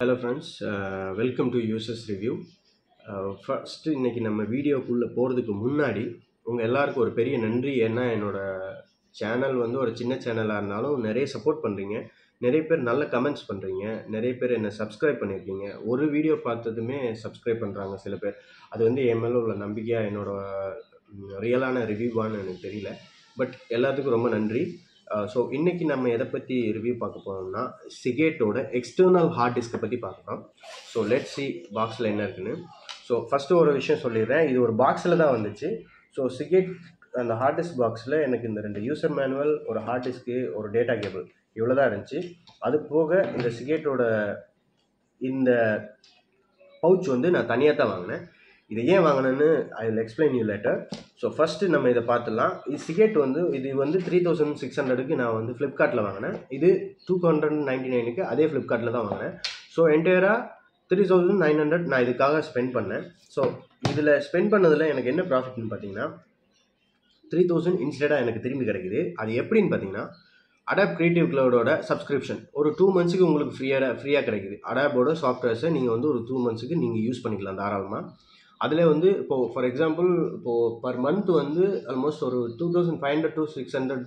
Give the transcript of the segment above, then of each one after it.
hello friends welcome to users review first இன்றைக்கி நம்ம வீடியோக்குள்ளே போகிறதுக்கு முன்னாடி உங்கள் எல்லாருக்கும் ஒரு பெரிய நன்றி ஏன்னா என்னோடய சேனல் வந்து ஒரு சின்ன சேனலாக இருந்தாலும் நிறைய சப்போர்ட் பண்ணுறீங்க நிறைய பேர் நல்ல கமெண்ட்ஸ் பண்ணுறீங்க நிறைய பேர் என்னை சப்ஸ்கிரைப் பண்ணியிருக்கீங்க ஒரு வீடியோ பார்த்ததுமே சப்ஸ்கிரைப் பண்ணுறாங்க சில பேர் அது வந்து என் மேலே உள்ள நம்பிக்கையாக என்னோட ரியலான ரிவ்யூவான்னு எனக்கு தெரியல பட் எல்லாத்துக்கும் ரொம்ப நன்றி ஸோ இன்றைக்கி நம்ம எதை பற்றி ரிவ்யூ பார்க்க போகிறோம்னா சிகேட்டோட எக்ஸ்டர்னல் ஹார்ட் டிஸ்க்கை பற்றி பார்க்கலாம் ஸோ லெட் சி பாக்ஸில் என்ன இருக்குன்னு ஸோ ஃபஸ்ட்டு ஒரு விஷயம் சொல்லிடுறேன் இது ஒரு பாக்ஸில் தான் வந்துச்சு ஸோ சிகேட் அந்த ஹார்ட் டிஸ்க் பாக்ஸில் எனக்கு இந்த ரெண்டு யூசர் மேனுவல் ஒரு ஹார்ட் டிஸ்க்கு ஒரு டேட்டா கேபிள் இவ்வளோ தான் இருந்துச்சு அது போக இந்த சிகேட்டோட இந்த பவுச் வந்து நான் தனியாக தான் வாங்கினேன் இதை ஏன் வாங்கினேன்னு I will explain you later so first நம்ம இதை பார்த்துடலாம் இது சிகேட் வந்து இது வந்து த்ரீ தௌசண்ட் சிக்ஸ் ஹண்ட்ரடுக்கு நான் வந்து ஃப்ளிப்கார்ட்டில் வாங்கினேன் இது டூ ஹண்ட்ரட் நைன்ட்டி நைனுக்கு அதே ஃப்ளிப்கார்ட்டில் தான் வாங்கினேன் ஸோ என்டையராக த்ரீ தௌசண்ட் நைன் ஹண்ட்ரட் நான் இதுக்காக ஸ்பெண்ட் பண்ணேன் ஸோ இதில் ஸ்பெண்ட் பண்ணதில் எனக்கு என்ன ப்ராஃபிட்னு பார்த்தீங்கன்னா த்ரீ தௌசண்ட் இன்ஸ்டடாக எனக்கு திரும்பி கிடைக்குது அது எப்படின்னு பார்த்தீங்கன்னா அடாப் கிரியேட்டிவ் க்ளவுடோட சப்ஸ்கிரிப்ஷன் ஒரு டூ மந்த்ஸுக்கு உங்களுக்கு ஃப்ரீயாக ஃப்ரீயாக கிடைக்குது அடாப்போட சாஃப்ட்வேர்ஸை நீங்கள் வந்து ஒரு டூ மந்த்ஸுக்கு நீங்கள் யூஸ் பண்ணிக்கலாம் தாராளமாக அதில் வந்து இப்போது ஃபார் எக்ஸாம்பிள் இப்போது பர் மந்த் வந்து ஆல்மோஸ்ட் ஒரு two thousand five hundred to six hundred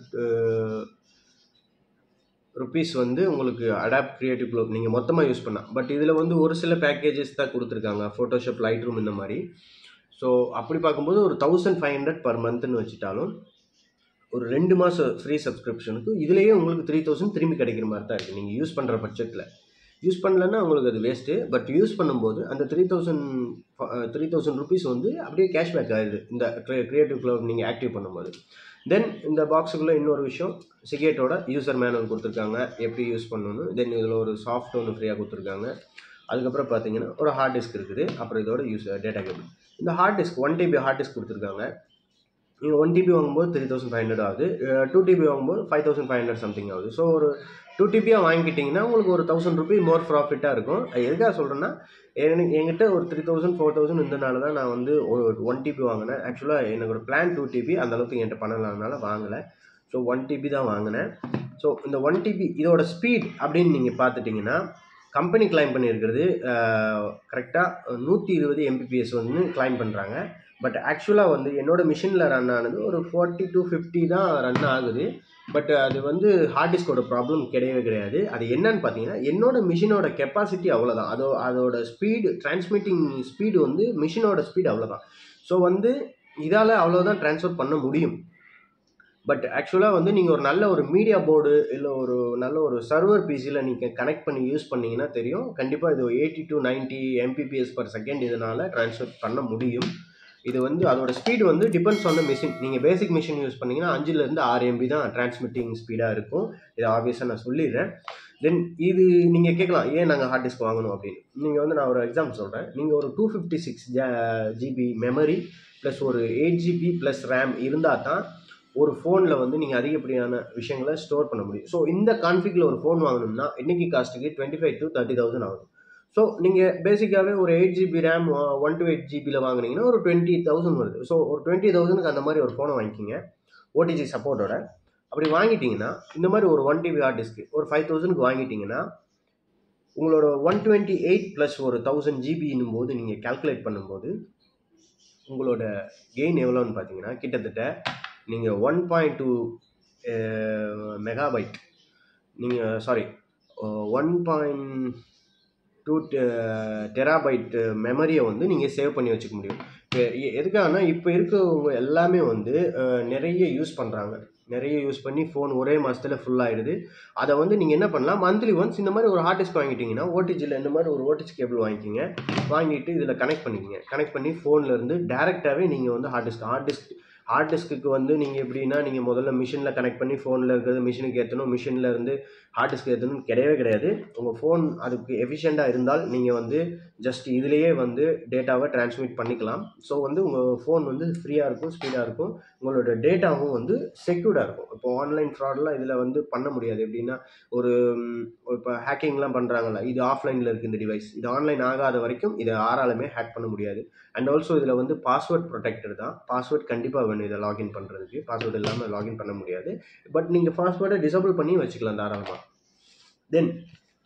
rupees வந்து உங்களுக்கு அடாப் கிரியேட்டிவ் க்ளோப் நீங்கள் மொத்தமாக யூஸ் பண்ணலாம் பட் இதில் வந்து ஒரு சில பேக்கேஜஸ் தான் கொடுத்துருக்காங்க ஃபோட்டோஷாப் லைட் ரூம் இந்த மாதிரி ஸோ அப்படி பார்க்கும்போது ஒரு தௌசண்ட் ஃபைவ் ஹண்ட்ரட் பர் மந்த்னு வச்சுட்டாலும் ஒரு ரெண்டு மாதம் ஃப்ரீ சப்ஸ்கிரிப்ஷனுக்கு இதுலேயே உங்களுக்கு த்ரீ தௌசண்ட் திரும்பி கிடைக்கிற மாதிரி தான் இருக்குது நீங்கள் யூஸ் பண்ணுற பட்சத்தில் யூஸ் பண்ணலன்னா உங்களுக்கு அது வேஸ்ட்டு பட் யூஸ் பண்ணும்போது அந்த three thousand three thousand rupees வந்து அப்படியே கேஷ்பேக் ஆகிடுது இந்த க்ரியேட்டிவ் க்ளவுட் நீங்கள் ஆக்டிவ் பண்ணும்போது தென் இந்த பாக்ஸுக்குள்ளே இன்னொரு விஷயம் சிகேட்டோட யூசர் மேனுவல் கொடுத்துருக்காங்க எப்படி யூஸ் பண்ணணும்னு தென் இதில் ஒரு சாஃப்ட் ஒன்று ஃப்ரீயாக கொடுத்துருக்காங்க அதுக்கப்புறம் பார்த்தீங்கன்னா ஒரு ஹார்ட் டிஸ்க் இருக்குது அப்புறம் இதோட யூஸ் டேட்டா கேபிள் இந்த hard disk one TB hard disk கொடுத்துருக்காங்க நீங்கள் ஒன் டிபி வாங்கும்போது த்ரீ தௌசண்ட் ஃபைவ் ஹண்ட்ரட் ஆகுது டூ டிபி வாங்கும்போது five thousand five hundred something ஆகுது ஸோ ஒரு டூ டிபியாக வாங்கிக்கிட்டிங்கன்னா உங்களுக்கு ஒரு தௌசண்ட் ருபி மோர் ப்ராஃபிட்டாக இருக்கும் எதுக்காக சொல்கிறேன்னா எனக்கு என்கிட்ட ஒரு த்ரீ தௌசண்ட் ஃபோர் தௌசண்ட் இருந்தனால தான் நான் வந்து ஒரு ஒன் டிபி வாங்கினேன் ஆக்சுவலாக எனக்கு ஒரு பிளான் டூ டிபி அந்தளவுக்கு என்கிட்ட பண்ணலாம்னால வாங்கலை ஸோ ஒன் டிபி தான் வாங்கினேன் ஸோ இந்த ஒன் டிபி இதோட ஸ்பீட் அப்படின்னு நீங்கள் பார்த்துட்டிங்கன்னா கம்பெனி கிளைம் பண்ணியிருக்கிறது கரெக்டாக நூற்றி இருபது எம்பிபிஎஸ் வந்து கிளைம் பண்ணுறாங்க பட் ஆக்சுவலாக வந்து என்னோடய மிஷினில் ரன் ஆனது ஒரு ஃபார்ட்டி டு ஃபிஃப்டி தான் ரன் ஆகுது பட் அது வந்து ஹார்ட் டிஸ்கோட ப்ராப்ளம் கிடையவே கிடையாது அது என்னன்னு பார்த்தீங்கன்னா என்னோட மிஷினோட கெப்பாசிட்டி அவ்வளோதான் அதோ அதோட ஸ்பீடு டிரான்ஸ்மிட்டிங் ஸ்பீடு வந்து மிஷினோட ஸ்பீடு அவ்வளோதான் ஸோ வந்து இதால் அவ்வளோதான் ட்ரான்ஸ்ஃபர் பண்ண முடியும் பட் ஆக்சுவலாக வந்து நீங்கள் ஒரு நல்ல ஒரு மீடியா போர்டு இல்லை ஒரு நல்ல ஒரு சர்வர் பிசியில் நீங்கள் கனெக்ட் பண்ணி யூஸ் பண்ணிங்கன்னா தெரியும் கண்டிப்பாக இது eighty to ninety MBPS per second இதனால் ட்ரான்ஸ்ஃபர் பண்ண முடியும் இது வந்து அதோட ஸ்பீடு வந்து டிபெண்ட்ஸ் ஆன் த மிஷின் நீங்கள் பேசிக் மிஷின் யூஸ் பண்ணிங்கன்னா அஞ்சுலேருந்து ஆறு எம்பி தான் டிரான்ஸ்மிட்டிங் ஸ்பீடாக இருக்கும் இதை ஆப்வியஸாக நான் சொல்லிடுறேன் தென் இது நீங்கள் கேட்கலாம் ஏன் நாங்கள் ஹார்ட் டிஸ்க் வாங்கணும் அப்படின்னு நீங்கள் வந்து நான் ஒரு எக்ஸாம்பிள் சொல்கிறேன் நீங்கள் ஒரு two fifty six GB memory plus ஒரு எயிட் ஜிபி ப்ளஸ் ரேம் இருந்தால் தான் ஒரு ஃபோனில் வந்து நீங்கள் அதிகப்படியான விஷயங்களை ஸ்டோர் பண்ண முடியும் ஸோ இந்த கான்ஃபிகில் ஒரு ஃபோன் வாங்கணும்னா இன்றைக்கி காஸ்ட்டுக்கு twenty five to thirty thousand ஆகும் ஸோ நீங்கள் பேசிக்காகவே ஒரு eight GB RAM one two eight ஜிபியில் வாங்கினீங்கன்னா ஒரு டுவெண்ட்டி தௌசண்ட் வருது ஸோ ஒரு டுவெண்ட்டி தௌசண்ட்க்கு அந்த மாதிரி ஒரு ஃபோனை வாங்கிக்கிங்க ஓடிஜி சப்போர்ட்டோட அப்படி வாங்கிட்டீங்கன்னா இந்த மாதிரி ஒரு ஒன் டிபி ஹார்ட் டிஸ்க்கு ஒரு ஃபைவ் தௌசண்ட்க்கு வாங்கிட்டீங்கன்னா உங்களோட ஒன் டுவெண்ட்டி எயிட் ப்ளஸ் ஒரு தௌசண்ட் ஜிபின்னும் போது நீங்கள் கேல்குலேட் பண்ணும்போது உங்களோட கெயின் எவ்வளோன்னு பார்த்தீங்கன்னா கிட்டத்தட்ட நீங்கள் ஒன் பாயிண்ட் டூ மெகாபைட் நீங்கள் sorry one point two terabyte மெமரியை வந்து நீங்கள் சேவ் பண்ணி வச்சுக்க முடியும் இப்போ எதுக்காகனா இப்போ இருக்கவங்க எல்லாமே வந்து நிறைய யூஸ் பண்ணுறாங்க நிறைய யூஸ் பண்ணி ஃபோன் ஒரே மாதத்தில் ஃபுல் ஆகிடுது அதை வந்து நீங்கள் என்ன பண்ணலாம் மந்த்லி ஒன்ஸ் இந்த மாதிரி ஒரு ஹார்ட் டிஸ்க் வாங்கிட்டீங்கன்னா ஓடிஜியில் இந்த மாதிரி ஒரு ஓடிஜி கேபிள் வாங்கிக்கிங்க வாங்கிட்டு இதில் கனெக்ட் பண்ணிக்கிங்க கனெக்ட் பண்ணி ஃபோன்லேருந்து டேரெக்டாகவே நீங்கள் வந்து hard disk hard disk hard டிஸ்க்கு வந்து நீங்கள் எப்படின்னா நீங்கள் முதல்ல மிஷினில் கனெக்ட் பண்ணி ஃபோனில் இருக்கிறது மிஷினுக்கு ஏற்றணும் மிஷினில் இருந்து ஹார்ட் டிஸ்க் ஏற்றணும் கிடையவே கிடையாது உங்கள் ஃபோன் அதுக்கு எஃபிஷியண்ட்டாக இருந்தால் நீங்கள் வந்து ஜஸ்ட் இதுலேயே வந்து டேட்டாவை டிரான்ஸ்மிட் பண்ணிக்கலாம் ஸோ வந்து உங்கள் ஃபோன் வந்து ஃப்ரீயாக இருக்கும் ஸ்பீடாக இருக்கும் உங்களோட டேட்டாவும் வந்து செக்யூர்டாக இருக்கும் இப்போ ஆன்லைன் ஃப்ராட்லாம் இதில் வந்து பண்ண முடியாது எப்படின்னா ஒரு இப்போ ஹேக்கிங்லாம் பண்ணுறாங்கல்ல இது ஆஃப்லைனில் இருக்குது இந்த டிவைஸ் இது ஆன்லைன் ஆகாத வரைக்கும் இதை யாராலுமே ஹேக் பண்ண முடியாது அண்ட் ஆல்சோ இதில் வந்து பாஸ்வேர்ட் ப்ரொடெக்டர் தான் பாஸ்வேர்ட் கண்டிப்பாக வேணும் இதை லாகின் பண்ணுறதுக்கு பாஸ்வேர்டு இல்லாமல் லாகின் பண்ண முடியாது பட் நீங்கள் பாஸ்வேர்டை டிசபிள் பண்ணி வச்சுக்கலாம் தாராளமாக தென்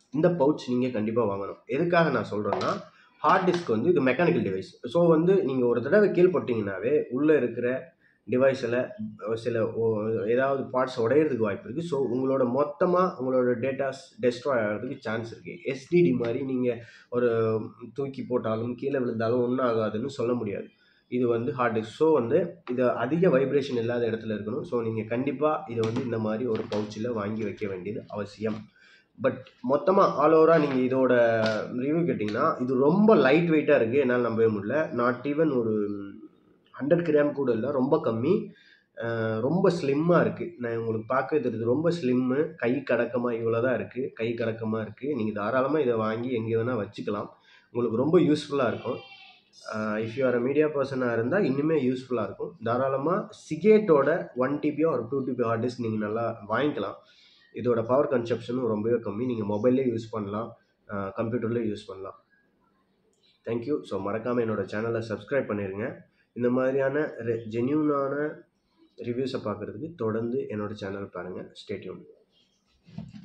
இந்த பவுச் நீங்கள் கண்டிப்பாக வாங்கணும் எதுக்காக நான் சொல்கிறேன்னா ஹார்ட் டிஸ்க் வந்து இது மெக்கானிக்கல் டிவைஸ் ஸோ வந்து நீங்கள் ஒரு தடவை கீழ் போட்டிங்கனாவே உள்ளே இருக்கிற டிவைஸில் சில ஓ- ஏதாவது பார்ட்ஸ் உடையிறதுக்கு வாய்ப்பு இருக்குது ஸோ உங்களோட மொத்தமாக உங்களோட டேட்டாஸ் டெஸ்ட்ராய் ஆகிறதுக்கு சான்ஸ் இருக்குது எஸ்டிடி மாதிரி நீங்கள் ஒரு தூக்கி போட்டாலும் கீழே விழுந்தாலும் ஒன்றும் ஆகாதுன்னு சொல்ல முடியாது இது வந்து ஹார்ட் டிஸ்க் ஸோ வந்து இது அதிக வைப்ரேஷன் இல்லாத இடத்துல இருக்கணும் ஸோ நீங்கள் கண்டிப்பாக இதை வந்து இந்த மாதிரி ஒரு பவுச்சில் வாங்கி வைக்க வேண்டியது அவசியம் பட் மொத்தமாக ஆல் ஓவராக நீங்கள் இதோட ரிவ்யூ கேட்டிங்கன்னா இது ரொம்ப லைட் வெயிட்டாக இருக்குது என்னால் நம்பவே முடியல நாட் ஈவன் ஒரு ஹண்ட்ரட் கிராம் கூட இல்லை ரொம்ப கம்மி அஹ் ரொம்ப ஸ்லிம்மாக இருக்குது நான் உங்களுக்கு பார்க்க தெரியுது ரொம்ப ஸ்லிம்மு கை கடக்கமாக இவ்வளோ தான் இருக்குது கை கடக்கமாக இருக்குது நீங்கள் தாராளமாக இதை வாங்கி எங்கே வேணால் வச்சுக்கலாம் உங்களுக்கு ரொம்ப யூஸ்ஃபுல்லாக இருக்கும் if you are a media பர்சனாக இருந்தால் இன்னுமே யூஸ்ஃபுல்லாக இருக்கும் தாராளமாக சிகேட்டோட ஒன் டிபியோ ஒரு டூ டிபி ஹார்ட் டிஸ்க் நீங்கள் நல்லா வாங்கிக்கலாம் இதோட பவர் கன்சப்ஷனும் ரொம்பவே கம்மி நீங்கள் மொபைல்லே யூஸ் பண்ணலாம் கம்ப்யூட்டர்லேயும் யூஸ் பண்ணலாம் தேங்க்யூ ஸோ மறக்காமல் என்னோட சேனலை சப்ஸ்கிரைப் பண்ணிடுங்க இந்த மாதிரியான ஜென்யூனான ரிவ்யூஸை பார்க்குறதுக்கு தொடர்ந்து என்னோட சேனல் பாருங்கள் ஸ்டேட்யூன்